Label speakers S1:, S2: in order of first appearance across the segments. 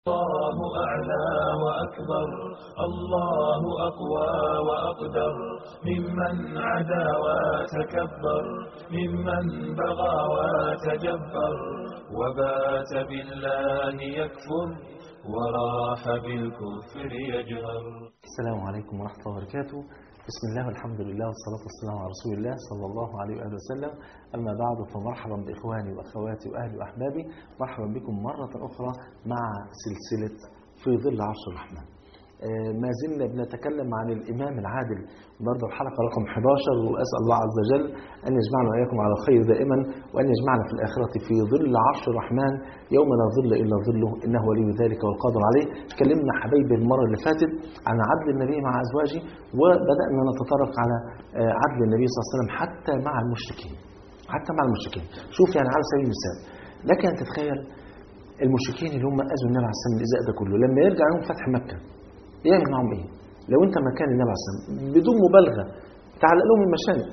S1: الله أعلى وأكبر الله أقوى وأقدر ممن عدا وتكبر ممن بغى وتجبر وبات بالله يكفر وراح بالكفر يجهر
S2: السلام عليكم ورحمة الله وبركاته بسم الله والحمد لله والصلاة والسلام على رسول الله صلى الله عليه وآله وسلم أما بعد فمرحبا بإخواني وأخواتي وأهلي وأحبابي مرحبا بكم مرة أخرى مع سلسلة في ظل عرش الرحمن آه، ما زلنا بنتكلم عن الإمام العادل النهارده الحلقة رقم 11 وأسأل الله عز وجل أن يجمعنا وإياكم على الخير دائما وأن يجمعنا في الآخرة في ظل عرش الرحمن يوم لا ظل إلا ظله إنه ولي ذلك والقادر عليه تكلمنا حبايبي المرة اللي فاتت عن عدل النبي مع أزواجه وبدأنا نتطرق على آه، عدل النبي صلى الله عليه وسلم حتى مع المشركين حتى مع المشركين شوف يعني على سبيل المثال لك أن تتخيل المشركين اللي هم أذوا النبي عليه الصلاة والسلام الإزاء ده كله لما يرجع يوم فتح مكة يعمل معهم ايه لو انت مكان النبي عليه الصلاه والسلام بدون مبالغه تعلق لهم المشانق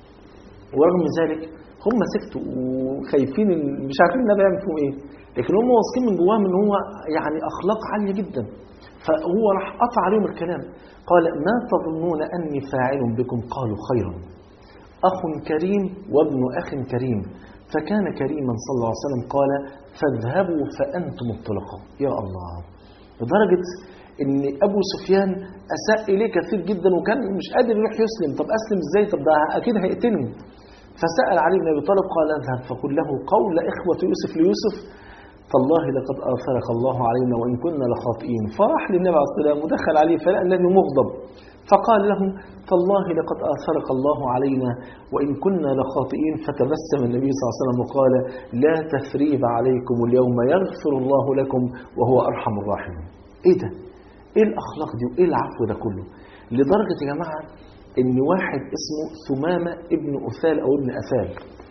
S2: ورغم ذلك هم سكتوا وخايفين ال- مش عارفين النبي يعمل فيهم ايه لكن هم واثقين من جواهم ان هو يعني اخلاق عاليه جدا فهو راح قطع عليهم الكلام قال ما تظنون اني فاعل بكم قالوا خيرا اخ كريم وابن اخ كريم فكان كريما صلى الله عليه وسلم قال فاذهبوا فانتم الطلقاء يا الله لدرجه ان ابو سفيان اساء اليه كثير جدا وكان مش قادر يروح يسلم طب اسلم ازاي طب ده اكيد هيقتلني فسال علي بن ابي طالب قال اذهب فقل له قول اخوه يوسف ليوسف تالله لقد اثرك الله علينا وان كنا لخاطئين فراح للنبي عليه الصلاه والسلام ودخل عليه فلقى النبي مغضب فقال له تالله لقد اثرك الله علينا وان كنا لخاطئين فتبسم النبي صلى الله عليه وسلم وقال لا تثريب عليكم اليوم يغفر الله لكم وهو ارحم الراحمين ايه ده ايه الاخلاق دي وايه العفو ده كله لدرجه يا جماعه ان واحد اسمه ثمامه ابن اثال او ابن اثال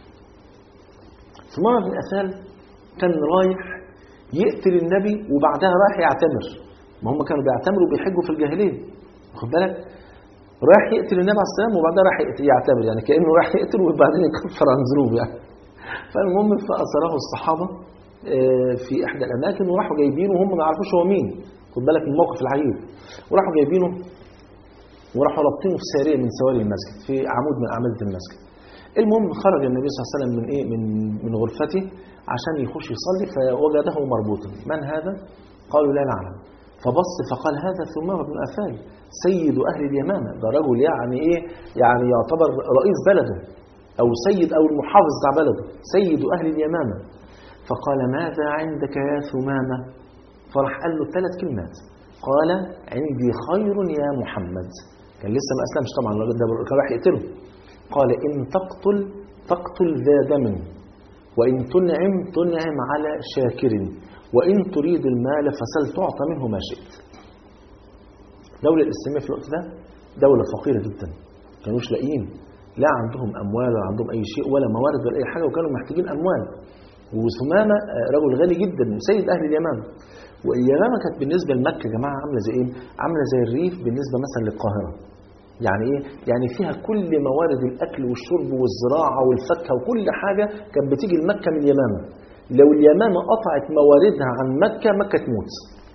S2: ثمامه بن اثال كان رايح يقتل النبي وبعدها رايح يعتمر ما هم كانوا بيعتمروا بيحجوا في الجاهليه واخد بالك رايح يقتل النبي عليه السلام وبعدها راح يقتل- يعتمر يعني كانه راح يقتل وبعدين يكفر عن ذنوب يعني فالمهم فاسره الصحابه آه، في احدى الاماكن وراحوا جايبينه وهم ما يعرفوش هو مين خد بالك من الموقف العجيب وراحوا جايبينه وراحوا رابطينه في ساريه من سواري المسجد في عمود من اعمده المسجد المهم خرج النبي صلى الله عليه وسلم من ايه من من غرفته عشان يخش يصلي فوجده مربوطا من هذا قالوا لا نعلم فبص فقال هذا ثمامة بن أفال سيد أهل اليمامة ده رجل يعني إيه يعني يعتبر رئيس بلده أو سيد أو المحافظ بتاع بلده سيد أهل اليمامة فقال ماذا عندك يا ثمامة فراح قال له ثلاث كلمات قال عندي خير يا محمد كان لسه ما أسلمش طبعا الراجل ده كان راح يقتله قال إن تقتل تقتل ذا دم وإن تنعم تنعم على شاكر وإن تريد المال فسل تعطى منه ما شئت الدولة الإسلامية في الوقت ده دولة فقيرة جدا كانوش لاقيين لا عندهم أموال ولا عندهم أي شيء ولا موارد ولا أي حاجة وكانوا محتاجين أموال وثمامة آه، رجل غني جدا وسيد أهل اليمامة واليمامة كانت بالنسبة لمكة يا جماعة عاملة زي إيه؟ عاملة زي الريف بالنسبة مثلا للقاهرة يعني ايه؟ يعني فيها كل موارد الاكل والشرب والزراعه والفاكهه وكل حاجه كانت بتيجي لمكه من اليمامه. لو اليمامه قطعت مواردها عن مكه مكه تموت.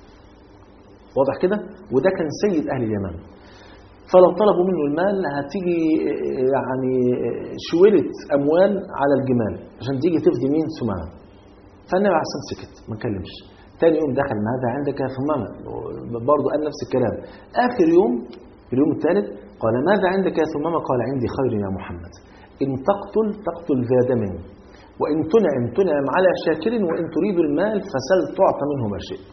S2: واضح كده؟ وده كان سيد اهل اليمامه. فلو طلبوا منه المال هتيجي آه، يعني آه، شويلة اموال على الجمال عشان تيجي تفدي مين ثمامه. فالنبي عليه الصلاه والسلام سكت ما اتكلمش. تاني يوم دخل ماذا عندك يا ثمامه؟ برضه قال نفس الكلام. اخر يوم اليوم الثالث قال ماذا عندك يا ثمامة قال عندي خير يا محمد إن تقتل تقتل ذا دم وإن تنعم تنعم على شاكر وإن تريد المال فسل تعطى منه ما شئت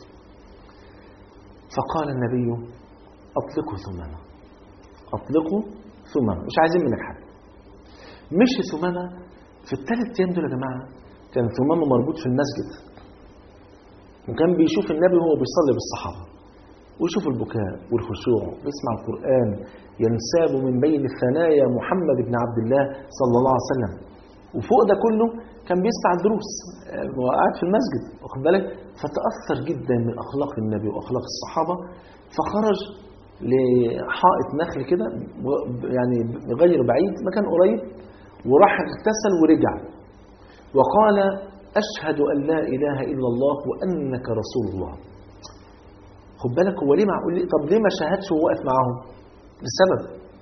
S2: فقال النبي أطلقوا ثمامة أطلقوا ثمامة مش عايزين منك حاجة مشي ثمامة في الثلاث أيام دول يا جماعة كان ثمامة مربوط في المسجد وكان بيشوف النبي وهو بيصلي بالصحابة ويشوف البكاء والخشوع ويسمع القرآن ينساب من بين الثنايا محمد بن عبد الله صلى الله عليه وسلم وفوق ده كله كان بيسمع الدروس آه، وهو قاعد في المسجد واخد بالك فتأثر جدا من أخلاق النبي وأخلاق الصحابة فخرج لحائط نخل كده و- يعني غير بعيد مكان قريب وراح اغتسل ورجع وقال أشهد أن لا إله إلا الله وأنك رسول الله خد بالك هو ليه معقول ليه طب ليه ما شاهدش وهو واقف معاهم لسبب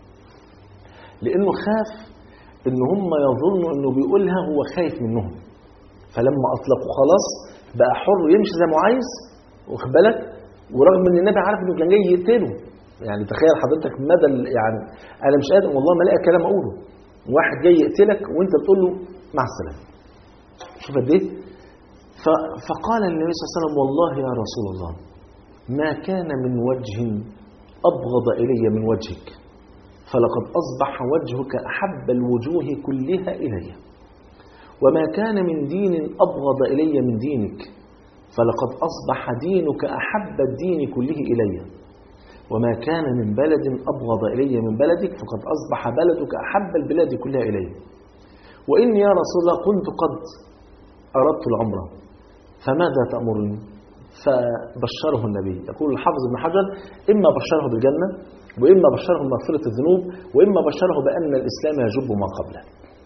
S2: لانه خاف ان هم يظنوا انه بيقولها هو خايف منهم فلما اطلقوا خلاص بقى حر يمشي زي ما هو عايز واخد بالك ورغم ان النبي عارف انه كان جاي يقتله يعني تخيل حضرتك مدى ال- يعني انا مش قادر والله ما الاقي كلام اقوله واحد جاي يقتلك وانت بتقول له مع السلامه شوف قد ايه ف- فقال النبي صلى الله عليه وسلم والله يا رسول الله ما كان من وجه ابغض الي من وجهك فلقد اصبح وجهك احب الوجوه كلها الي وما كان من دين ابغض الي من دينك فلقد اصبح دينك احب الدين كله الي وما كان من بلد ابغض الي من بلدك فقد اصبح بلدك احب البلاد كلها الي واني يا رسول الله كنت قد اردت العمره فماذا تامرني فبشره النبي يقول الحافظ ابن حجر اما بشره بالجنه واما بشره بمغفره الذنوب واما بشره بان الاسلام يجب ما قبله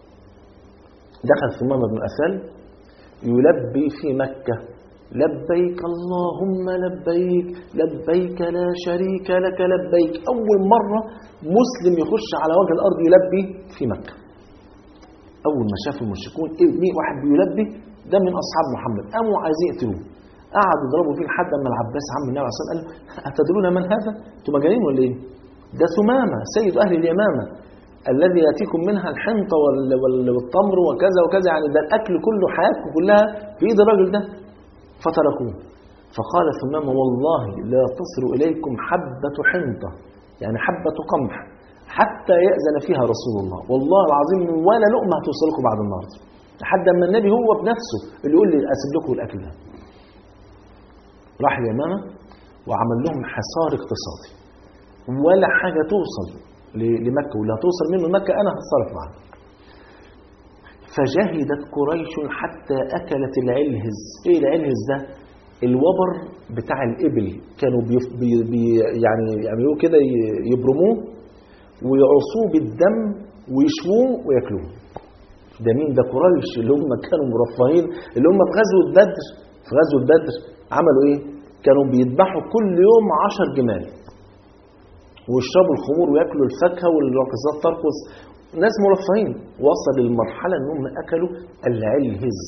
S2: دخل ثمامة بن أثال يلبي في مكة لبيك اللهم لبيك لبيك لا شريك لك لبيك أول مرة مسلم يخش على وجه الأرض يلبي في مكة أول ما شاف المشركون إيه مين واحد بيلبي ده من أصحاب محمد قاموا عايزين يقتلوه قعدوا يضربوا فيه لحد اما العباس عم النبي عليه الصلاه والسلام قال أتدرون من هذا؟ أنتم مجانين ولا إيه؟ ده ثمامة سيد أهل اليمامة الذي يأتيكم منها الحنطة وال- وال- والتمر وكذا وكذا يعني ده الأكل كله حياتكم كلها في إيد الراجل ده فتركوه فقال ثمامة والله لا تصل إليكم حبة حنطة يعني حبة قمح حتى يأذن فيها رسول الله والله العظيم ولا لقمة هتوصل لكم بعد النهاردة لحد أما النبي هو بنفسه اللي يقول لي أسيب لكم الأكل ده راح اليمامة وعمل لهم حصار اقتصادي ولا حاجة توصل ل- لمكة ولا توصل منه مكة أنا هتصرف معاها فجهدت قريش حتى أكلت العلهز إيه العلهز ده الوبر بتاع الإبل كانوا بيف بي بي يعني يعملوه كده ي- يبرموه ويعصوه بالدم ويشووه وياكلوه ده مين ده قريش اللي هم كانوا مرفهين اللي هم في غزوة بدر في غزوة بدر عملوا ايه كانوا بيذبحوا كل يوم عشر جمال ويشربوا الخمور وياكلوا الفاكهه والراقصات ترقص ناس مرفهين وصل المرحله انهم اكلوا العلهز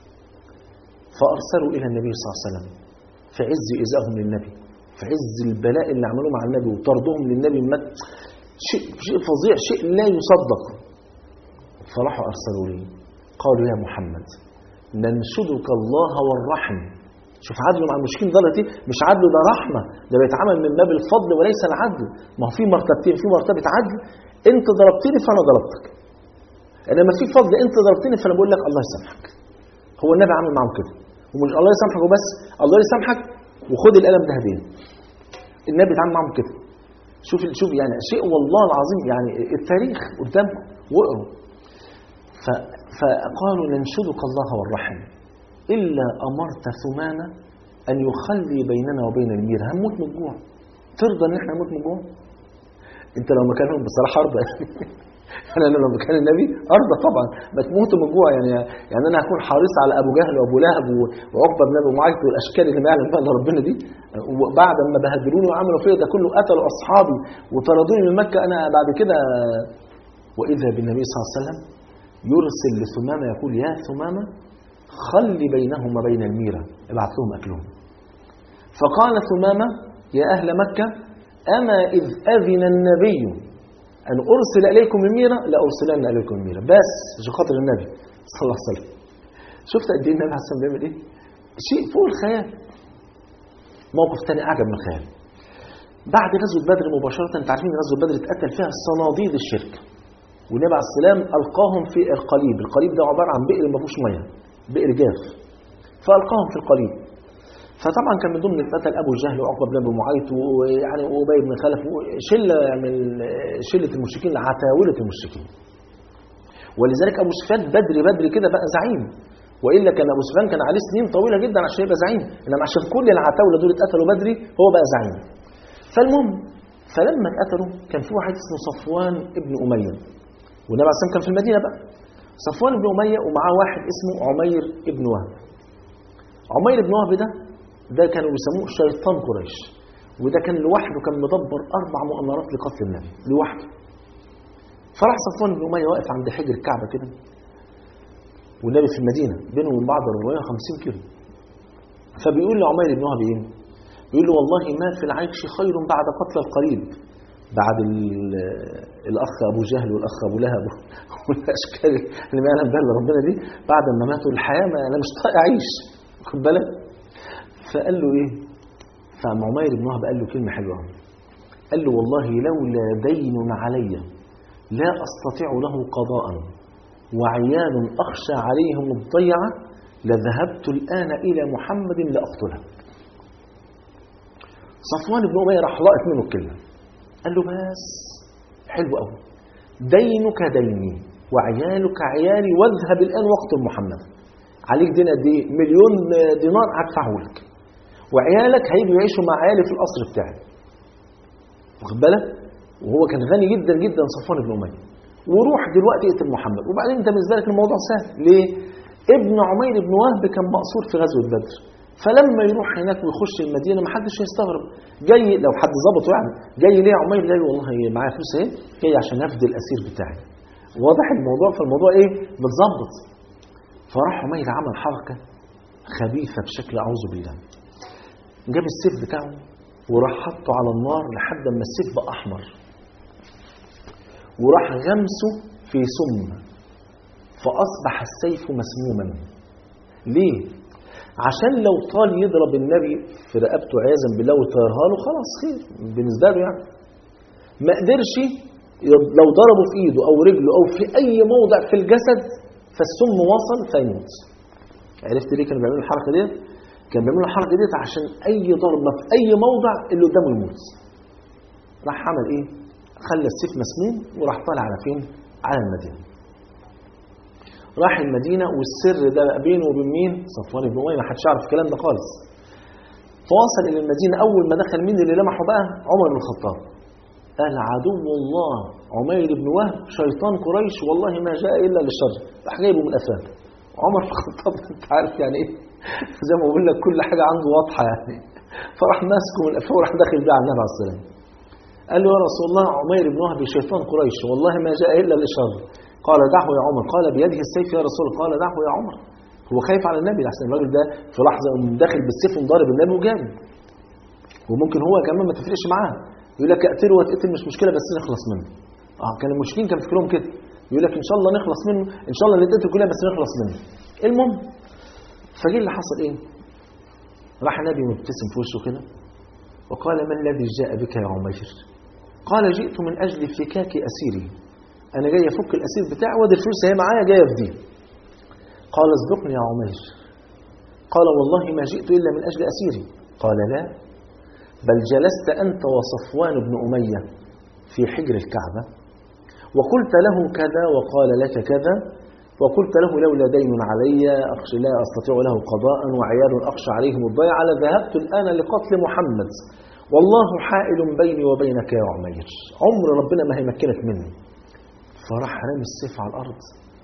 S2: فارسلوا الى النبي صلى الله عليه وسلم في عز ايذائهم للنبي في عز البلاء اللي عملوه مع النبي وطردهم للنبي من مكة شيء شيء فظيع شيء لا يصدق فراحوا ارسلوا لي قالوا يا محمد ننشدك الله والرحم شوف عدله مع المشركين درجة ايه مش عدل ده رحمة ده بيتعامل من باب الفضل وليس العدل ما هو في مرتبتين في مرتبة عدل انت ضربتني فانا ضربتك انما في فضل انت ضربتني فانا بقول لك الله يسامحك هو النبي عامل معاهم كده ومش الله يسامحك وبس الله يسامحك وخد القلم ده هديه النبي اتعامل معاهم كده شوف شوف يعني شيء والله العظيم يعني التاريخ قدامكم واقروا ف- فقالوا ننشدك الله والرحم إلا أمرت ثمانة أن يخلي بيننا وبين المير هنموت من الجوع ترضى إن إحنا نموت من الجوع أنت لو مكانهم بصراحة أرضى أنا لو مكان النبي أرضى طبعا ما تموتوا من الجوع يعني يعني أنا هكون حريص على أبو جهل وأبو لهب و- وعقبة بن أبي معيط والأشكال اللي ما يعلم بها إلا ربنا دي وبعد ما بهدلوني وعملوا فيا ده كله قتلوا أصحابي وطردوني من مكة أنا بعد كده وإذا بالنبي صلى الله عليه وسلم يرسل لثمامة يقول يا ثمامة خلي بينهم وبين الميرة ابعث لهم أكلهم فقال ثمامة يا أهل مكة أما إذ أذن النبي أن أرسل إليكم الميرة لأرسلن إليكم الميرة بس عشان خاطر النبي صلى الله عليه وسلم شفت قد إيه النبي عليه الصلاة والسلام بيعمل إيه؟ شيء فوق الخيال موقف تاني أعجب من الخيال بعد غزوة بدر مباشرة أنت عارفين غزوة بدر اتقتل فيها صناديد الشرك والنبي عليه السلام ألقاهم في القليب القليب ده عبارة عن بئر ما فيهوش مية بئر جاف فألقاهم في القليب فطبعا كان من ضمن القتل ابو جهل وعقبه بن ابي معيط ويعني وابي بن خلف شله من شله المشركين عتاوله المشركين ولذلك ابو سفيان بدري بدري كده بقى زعيم والا كان ابو سفيان كان عليه سنين طويله جدا عشان يبقى زعيم انما عشان كل العتاوله دول اتقتلوا بدري هو بقى زعيم فالمهم فلما اتقتلوا كان في واحد اسمه صفوان ابن اميه والنبي عليه الصلاه والسلام كان في المدينه بقى صفوان بن اميه ومعاه واحد اسمه عمير ابن وهب عمير بن وهب ده ده كانوا بيسموه شيطان قريش وده كان لوحده كان مدبر أربع مؤامرات لقتل النبي لوحده فراح صفوان بن أمية واقف عند حجر الكعبة كده والنبي في المدينة بينهم وبين بعض 450 كيلو فبيقول لعمير بن وهب ايه؟ بيقول له والله ما في العيش خير بعد قتل القريب بعد ال- الاخ ابو جهل والاخ ابو لهب والاشكال اللي ما يعلم بها الا ربنا دي بعد ما ماتوا الحياه ما انا مش طايق اعيش خد بالك فقال له ايه؟ فعمير بن وهب قال له كلمه حلوه قوي قال له والله لولا دين علي لا استطيع له قضاء وعيال اخشى عليهم الضيعه لذهبت الان الى محمد لاقتله صفوان بن اميه راح لاقط منه الكلمه قال له بس حلو قوي دينك ديني وعيالك عيالي واذهب الان واقتل محمد عليك دين قد ايه مليون دينار هدفعه لك وعيالك هيجوا يعيشوا مع عيالي في القصر بتاعي واخد بالك وهو كان غني جدا جدا صفوان بن اميه وروح دلوقتي اقتل محمد وبعدين انت بالنسبه لك الموضوع سهل ليه ابن عمير بن وهب كان مقصور في غزوه بدر فلما يروح هناك ويخش المدينه ما حدش هيستغرب جاي لو حد ظبطه يعني جاي ليه يا عمير جاي والله معايا فلوس اهي جاي عشان افدي الاسير بتاعي واضح الموضوع فالموضوع ايه متظبط فراح عمير عمل حركه خبيثه بشكل اعوذ بالله جاب السيف بتاعه وراح حطه على النار لحد ما السيف بقى احمر وراح غمسه في سم فاصبح السيف مسموما ليه عشان لو طال يضرب النبي في رقبته عياذا بالله ويطيرها له خلاص خير بالنسبه له يعني ما قدرش يض- لو ضربه في ايده او رجله او في اي موضع في الجسد فالسم وصل فيموت عرفت ليه كانوا بيعملوا الحركه ديت كانوا بيعملوا الحركه ديت عشان اي ضربه في اي موضع اللي قدامه يموت راح عمل ايه خلى السيف مسموم وراح طالع على فين على المدينه راح المدينه والسر ده بقى بينه وبين مين صفوان بن اميه ما حدش يعرف الكلام ده خالص فوصل الى المدينه اول ما دخل مين اللي لمحه بقى عمر بن الخطاب قال عدو الله عمير بن وهب شيطان قريش والله ما جاء الا للشر راح جايبه من قفاه عمر بن الخطاب انت عارف يعني ايه زي ما بقول لك كل حاجه عنده واضحه يعني فراح ماسكه من قفاه وراح داخل بيه على النبي عليه السلام قال له يا رسول الله عمير بن وهب شيطان قريش والله ما جاء الا للشر قال دعه يا عمر قال بيده السيف يا رسول الله قال دعه يا عمر هو خايف على النبي لحسن الراجل ده في لحظه يقوم داخل بالسيف ومضارب النبي وجاري وممكن هو كمان ما تفرقش معاه يقول لك اقتله واتقتل مش مشكله بس نخلص منه اه كان المشركين كان فكرهم كده يقول لك ان شاء الله نخلص منه ان شاء الله نتقتل كلنا بس نخلص منه المهم فجه اللي حصل ايه راح النبي مبتسم في وشه كده وقال ما الذي جاء بك يا عمير قال جئت من اجل فكاك اسيري انا جاي افك الاسير بتاعي وادي الفلوس هي معايا جاي افديه قال اصدقني يا عمير قال والله ما جئت الا من اجل اسيري قال لا بل جلست انت وصفوان بن اميه في حجر الكعبه وقلت له كذا وقال لك كذا وقلت له لولا دين علي أخشى لا أستطيع له قضاء وعيال أخشى عليهم الضيعة لذهبت الآن لقتل محمد والله حائل بيني وبينك يا عمير عمر ربنا ما هيمكنك مني فراح رمي السيف على الأرض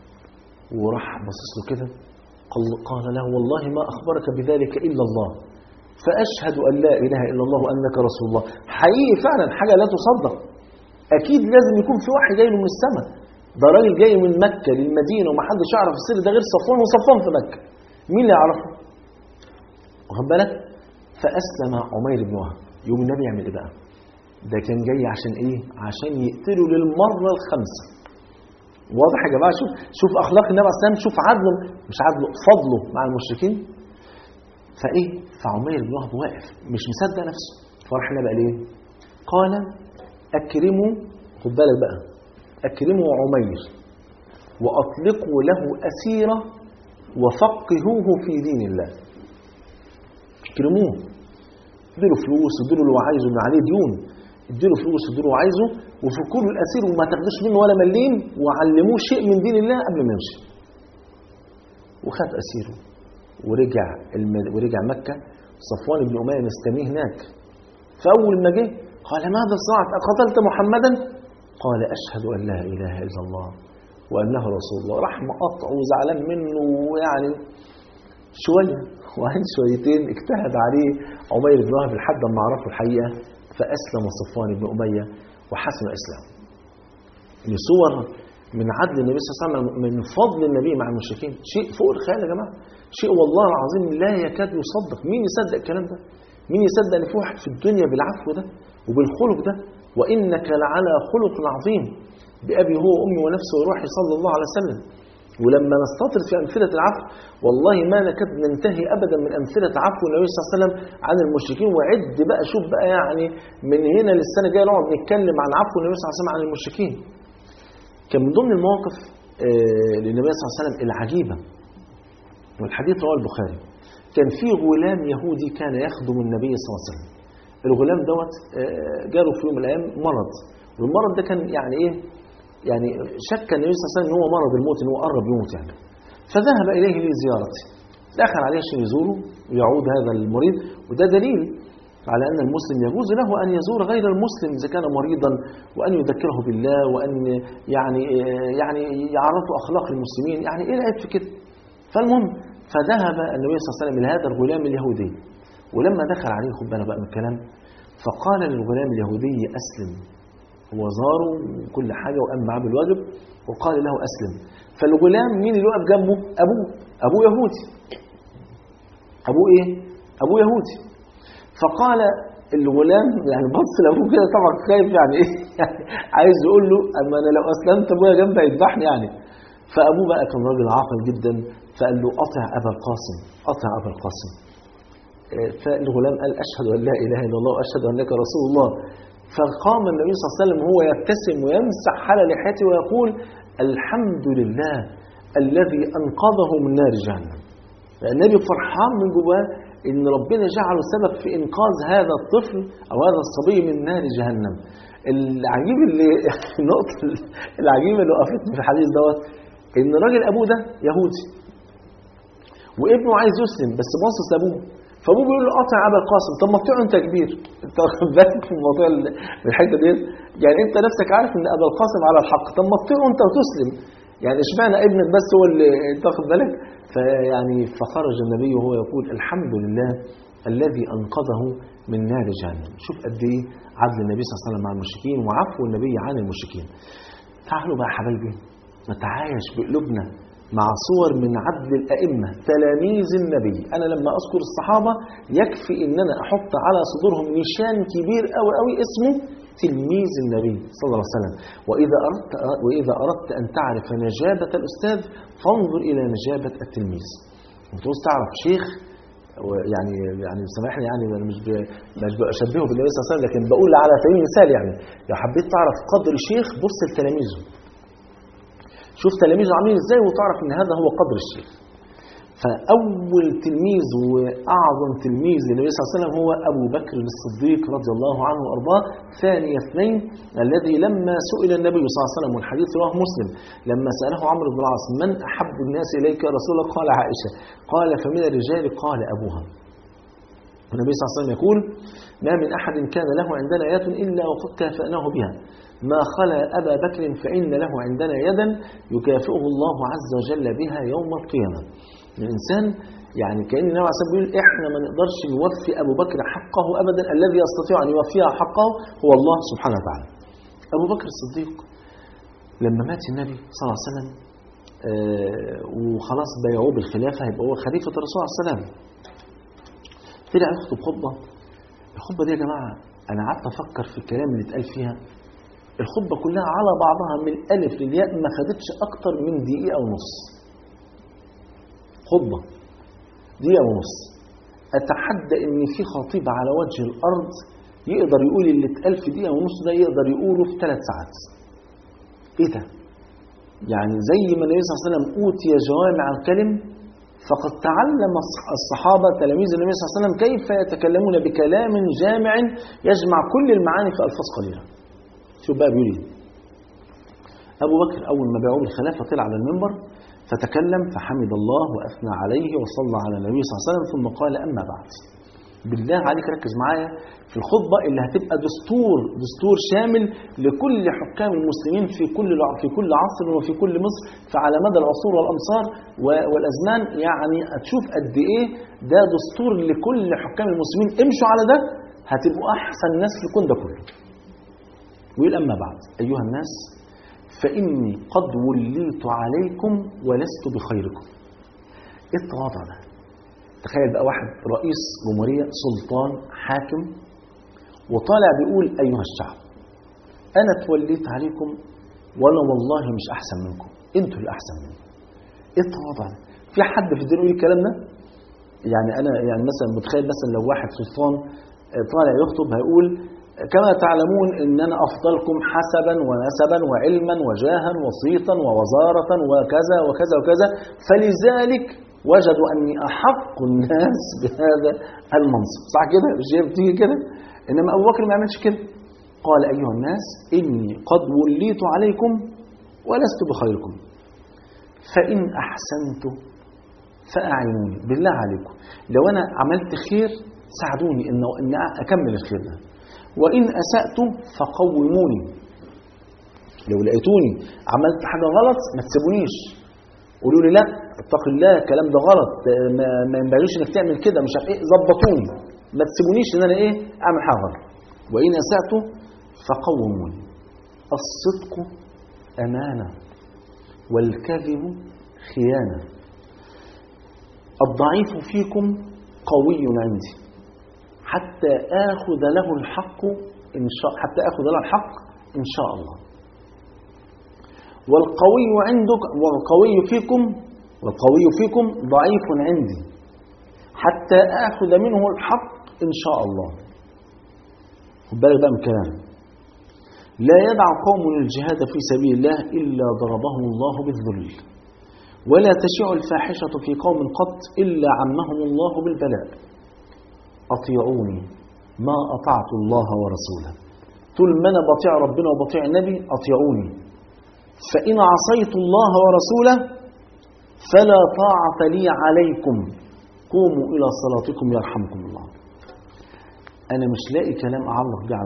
S2: وراح بصص له كده قال, قال له والله ما أخبرك بذلك إلا الله فأشهد أن لا إله إلا الله وأنك رسول الله حقيقي فعلا حاجة لا تصدق أكيد لازم يكون في وحي جاي له من السماء ده راجل جاي من مكة للمدينة ومحدش يعرف السر ده غير صفوان وصفوان في مكة مين اللي يعرفه؟ واخد بالك؟ فأسلم عمير بن وهب يوم النبي يعمل إيه بقى؟ ده كان جاي عشان إيه؟ عشان يقتله للمرة الخامسة واضح يا جماعة شوف شوف أخلاق النبي عليه السلام شوف عدله مش عدله فضله مع المشركين فإيه؟ فعمير بن وهب واقف مش مصدق نفسه فراح النبي قال إيه؟ قال أكرموا خد بالك بقى أكرموا عمير وأطلقوا له أسيرة وفقهوه في دين الله اكرموه اديله فلوس اديله اللي هو عايزه من عليه ديون اديله فلوس اديله اللي هو عايزه وفكوا له الاسير وما تاخدوش منه ولا مليم وعلموه شيء من دين الله قبل ما يمشي وخد اسيره ورجع المد... ورجع مكه صفوان بن اميه مستنيه هناك فاول ما جه قال ماذا صنعت اقتلت محمدا قال أشهد أن لا إله إلا الله وأنه رسول الله راح مقطع وزعلان منه ويعني شوية وعين شويتين اجتهد عليه عمير بن وهب لحد ما عرفوا الحقيقة فأسلم صفوان بن أمية وحسن إسلامه يعني صور من عدل النبي صلى الله عليه وسلم من فضل النبي مع المشركين شيء فوق الخيال يا جماعه شيء والله العظيم لا يكاد يصدق مين يصدق الكلام ده مين يصدق ان في واحد في الدنيا بالعفو ده وبالخلق ده وانك لعلى خلق عظيم بابي هو وامي ونفسي وروحي صلى الله عليه وسلم ولما نستطرد في امثله العفو والله ما نكاد ننتهي ابدا من امثله عفو النبي صلى الله عليه وسلم عن المشركين وعد بقى شوف بقى يعني من هنا للسنه الجايه نقعد نتكلم عن عفو النبي صلى الله عليه وسلم عن المشركين كان من ضمن المواقف آه، للنبي صلى الله عليه وسلم العجيبة والحديث رواه البخاري كان في غلام يهودي كان يخدم النبي صلى الله عليه وسلم الغلام دوت آه، جاله في يوم من الأيام مرض والمرض ده كان يعني إيه يعني شك النبي صلى الله عليه وسلم ان هو مرض الموت ان هو قرب يموت يعني فذهب اليه لزيارته دخل عليه عشان يزوره ويعود هذا المريض وده دليل على أن المسلم يجوز له أن يزور غير المسلم إذا كان مريضا وأن يذكره بالله وأن يعني يعني يعرفه أخلاق المسلمين يعني إيه العيب في كده فالمهم فذهب النبي صلى الله عليه وسلم إلى هذا الغلام اليهودي ولما دخل عليه خد بالك بقى من الكلام فقال للغلام اليهودي أسلم هو زاره وكل حاجة وقام معاه بالواجب وقال له أسلم فالغلام مين اللي وقف جنبه أبوه أبوه يهودي أبوه إيه؟ أبوه يهودي فقال الغلام يعني بص لابوه كده طبعا خايف يعني ايه يعني عايز يقول له اما انا لو اسلمت ابويا جنبي هيذبحني يعني فابوه بقى كان راجل عاقل جدا فقال له اطع ابا القاسم اطع ابا القاسم آه، فالغلام قال اشهد ان لا اله الا الله واشهد انك رسول الله فقام النبي صلى الله عليه وسلم وهو يبتسم ويمسح على لحيته ويقول الحمد لله الذي انقذه من نار جهنم النبي فرحان من جواه ان ربنا جعله سبب في انقاذ هذا الطفل او هذا الصبي من نار جهنم العجيب اللي النقطه العجيبه اللي وقفتني في الحديث دوت ان راجل ابوه ده يهودي وابنه عايز يسلم بس باصص لابوه فابوه بيقول له قاطع ابا القاسم طب ما تطيعه انت يا كبير انت واخد بالك في الموضوع ال- الحته دي يعني انت نفسك عارف ان ابا القاسم على الحق طب ما تطيعه انت وتسلم يعني اشمعنى ابنك بس هو اللي انت واخد بالك فيعني فخرج النبي وهو يقول الحمد لله الذي انقذه من نار جهنم شوف قد ايه عدل النبي صلى الله عليه وسلم مع المشركين وعفو النبي عن المشركين تعالوا بقى يا حبايبي نتعايش بقلوبنا مع صور من عدل الأئمة تلاميذ النبي أنا لما أذكر الصحابة يكفي إن أنا أحط على صدورهم نشان كبير أوي أوي اسمه تلميذ النبي صلى الله عليه وسلم وإذا أردت, وإذا أردت أن تعرف نجابة الأستاذ فانظر إلى نجابة التلميذ وتعوز تعرف شيخ يعني يعني سامحني يعني انا مش ب- مش بشبهه بالنبي صلى الله عليه وسلم لكن بقول على سبيل المثال يعني لو حبيت تعرف قدر شيخ بص لتلاميذه شوف تلاميذه عاملين ازاي وتعرف ان هذا هو قدر الشيخ فاول تلميذ واعظم تلميذ للنبي صلى الله عليه وسلم هو ابو بكر الصديق رضي الله عنه وارضاه ثاني اثنين الذي لما سئل النبي صلى الله عليه وسلم والحديث رواه مسلم لما ساله عمرو بن العاص من احب الناس اليك يا رسول الله قال عائشه قال فمن الرجال قال ابوها النبي صلى الله عليه وسلم يقول ما من أحد كان له عندنا آيات إلا وقد كافأناه بها ما خلا أبا بكر فإن له عندنا يدا يكافئه الله عز وجل بها يوم القيامة الإنسان يعني كأن النبي عليه الصلاة والسلام بيقول إحنا ما نقدرش نوفي أبو بكر حقه أبدا الذي يستطيع أن يوفيها حقه هو الله سبحانه وتعالى أبو بكر الصديق لما مات النبي صلى الله عليه وسلم آه وخلاص بيعوه بالخلافة هيبقى هو خليفة الرسول عليه السلام طلع يخطب خطبة الخطبة دي يا جماعة أنا قعدت أفكر في الكلام اللي اتقال فيها الخطبة كلها على بعضها من الألف للياء ما خدتش أكتر من دقيقة ونص خطبة دقيقة ونص أتحدى إن في خطيب على وجه الأرض يقدر يقول اللي اتقال في دقيقة ونص ده يقدر يقوله في ثلاث ساعات إيه ده؟ يعني زي ما النبي صلى الله عليه وسلم أوتي جوامع الكلم فقد تعلم الصحابة تلاميذ النبي صلى الله عليه وسلم كيف يتكلمون بكلام جامع يجمع كل المعاني في ألفاظ قليلة شوف بقى بيقول ايه أبو بكر أول ما باعوه بالخلافة طلع على المنبر فتكلم فحمد الله وأثنى عليه وصلى على النبي صلى الله عليه وسلم ثم قال أما بعد بالله عليك ركز معايا في الخطبة اللي هتبقى دستور دستور شامل لكل حكام المسلمين في كل في كل عصر وفي كل مصر فعلى مدى العصور والأمصار و- والأزمان يعني هتشوف قد إيه ده دستور لكل حكام المسلمين امشوا على ده هتبقوا أحسن ناس في الكون ده كله ويقول أما بعد أيها الناس فإني قد وليت عليكم ولست بخيركم إيه التواضع ده تخيل بقى واحد رئيس جمهورية سلطان حاكم وطالع بيقول أيها الشعب أنا توليت عليكم وأنا والله مش أحسن منكم أنتوا اللي أحسن مني إيه التواضع ده؟ في حد في الدنيا يقول الكلام ده؟ يعني أنا يعني مثلا متخيل مثلا لو واحد سلطان آه، طالع يخطب هيقول كما تعلمون ان انا افضلكم حسبا ونسبا وعلما وجاها وصيتا ووزاره وكذا وكذا وكذا فلذلك وجدوا اني احق الناس بهذا المنصب صح كده مش هي بتيجي كده انما ابو بكر ما يعملش كده قال ايها الناس اني قد وليت عليكم ولست بخيركم فان احسنت فاعينوني بالله عليكم لو انا عملت خير ساعدوني ان ان اكمل الخير ده وان اسات فقوموني لو لقيتوني عملت حاجه غلط ما تسيبونيش قولوا لي لا اتق الله الكلام ده غلط آه، ما, ما ينبغيش انك تعمل كده مش عارف ايه ظبطوني ما تسيبونيش ان انا ايه اعمل حاجه غلط وان اسات فقوموني الصدق امانه والكذب خيانه الضعيف فيكم قوي عندي حتى آخذ له الحق إن شاء حتى آخذ له الحق إن شاء الله والقوي عندك والقوي فيكم والقوي فيكم ضعيف عندي حتى آخذ منه الحق إن شاء الله خد بالك بقى من الكلام لا يدع قوم الجهاد في سبيل الله إلا ضربهم الله بالذل ولا تشيع الفاحشة في قوم قط إلا عمهم الله بالبلاء أطيعوني ما أطعت الله ورسوله طول ما أنا بطيع ربنا وبطيع النبي أطيعوني فإن عصيت الله ورسوله فلا طاعة لي عليكم قوموا إلى صلاتكم يرحمكم الله أنا مش لاقي كلام أعلق بيه على